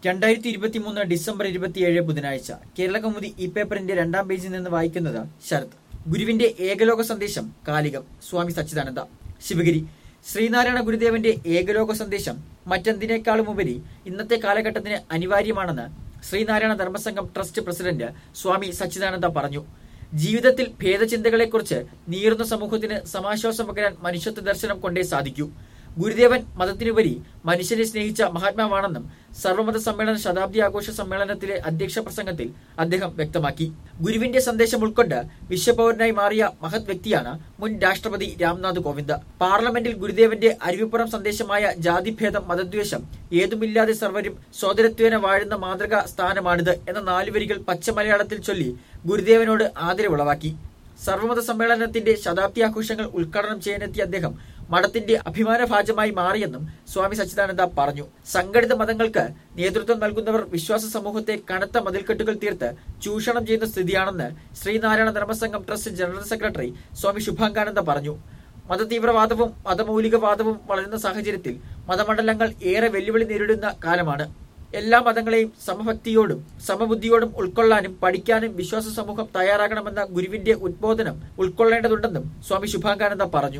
രണ്ടായിരത്തി ഇരുപത്തി മൂന്ന് ഡിസംബർ ഇരുപത്തിയേഴ് ബുധനാഴ്ച കേരള കൗമുദി ഈ പേപ്പറിന്റെ രണ്ടാം പേജിൽ നിന്ന് വായിക്കുന്നത് ശരത് ഗുരുവിന്റെ ഏകലോക സന്ദേശം കാലികം സ്വാമി സച്ചിദാനന്ദ ശിവഗിരി ശ്രീനാരായണ ഗുരുദേവന്റെ ഏകലോക സന്ദേശം മറ്റെന്തിനേക്കാളും ഉപരി ഇന്നത്തെ കാലഘട്ടത്തിന് അനിവാര്യമാണെന്ന് ശ്രീനാരായണ ധർമ്മസംഘം ട്രസ്റ്റ് പ്രസിഡന്റ് സ്വാമി സച്ചിദാനന്ദ പറഞ്ഞു ജീവിതത്തിൽ ഭേദചിന്തകളെക്കുറിച്ച് നീറുന്ന സമൂഹത്തിന് സമാശ്വാസം പകരാൻ മനുഷ്യത്വ ദർശനം കൊണ്ടേ സാധിക്കൂ ഗുരുദേവൻ മതത്തിനുപരി മനുഷ്യനെ സ്നേഹിച്ച മഹാത്മാവാണെന്നും സർവമത സമ്മേളന ശതാബ്ദി ആഘോഷ സമ്മേളനത്തിലെ അധ്യക്ഷ പ്രസംഗത്തിൽ അദ്ദേഹം വ്യക്തമാക്കി ഗുരുവിന്റെ സന്ദേശം ഉൾക്കൊണ്ട് വിശ്വപൗരനായി മാറിയ മഹത് വ്യക്തിയാണ് മുൻ രാഷ്ട്രപതി രാംനാഥ് കോവിന്ദ് പാർലമെന്റിൽ ഗുരുദേവന്റെ അരുവിപ്പുറം സന്ദേശമായ ജാതിഭേദം മതദ്വേഷം ഏതുമില്ലാതെ സർവരും സോദരത്വേന വാഴുന്ന മാതൃകാ സ്ഥാനമാണിത് എന്ന നാലുവരികൾ പച്ചമലയാളത്തിൽ ചൊല്ലി ഗുരുദേവനോട് ആദരവുളവാക്കി സർവമത സമ്മേളനത്തിന്റെ ശതാബ്ദി ആഘോഷങ്ങൾ ഉദ്ഘാടനം ചെയ്യാനെത്തിയ അദ്ദേഹം മഠത്തിന്റെ അഭിമാനഭാജമായി മാറിയെന്നും സ്വാമി സച്ചിദാനന്ദ പറഞ്ഞു സംഘടിത മതങ്ങൾക്ക് നേതൃത്വം നൽകുന്നവർ വിശ്വാസ സമൂഹത്തെ കനത്ത മതിൽക്കെട്ടുകൾ തീർത്ത് ചൂഷണം ചെയ്യുന്ന സ്ഥിതിയാണെന്ന് Sree Narayana Dharma Sangham trust general secretary Swami Subhangananda പറഞ്ഞു മതതീവ്രവാദവും മതമൗലികവാദവും വളരുന്ന സാഹചര്യത്തിൽ മതമണ്ഡലങ്ങൾ ഏറെ വെല്ലുവിളി നേരിടുന്ന കാലമാണ് എല്ലാ മതങ്ങളെയും സമഭക്തിയോടും സമബുദ്ധിയോടും ഉൾക്കൊള്ളാനും പഠിക്കാനും വിശ്വാസ സമൂഹം തയ്യാറാകണമെന്ന ഗുരുവിന്റെ ഉദ്ബോധനം ഉൾക്കൊള്ളേണ്ടതുണ്ടെന്നും സ്വാമി ശുഭാംഗാനന്ദ പറഞ്ഞു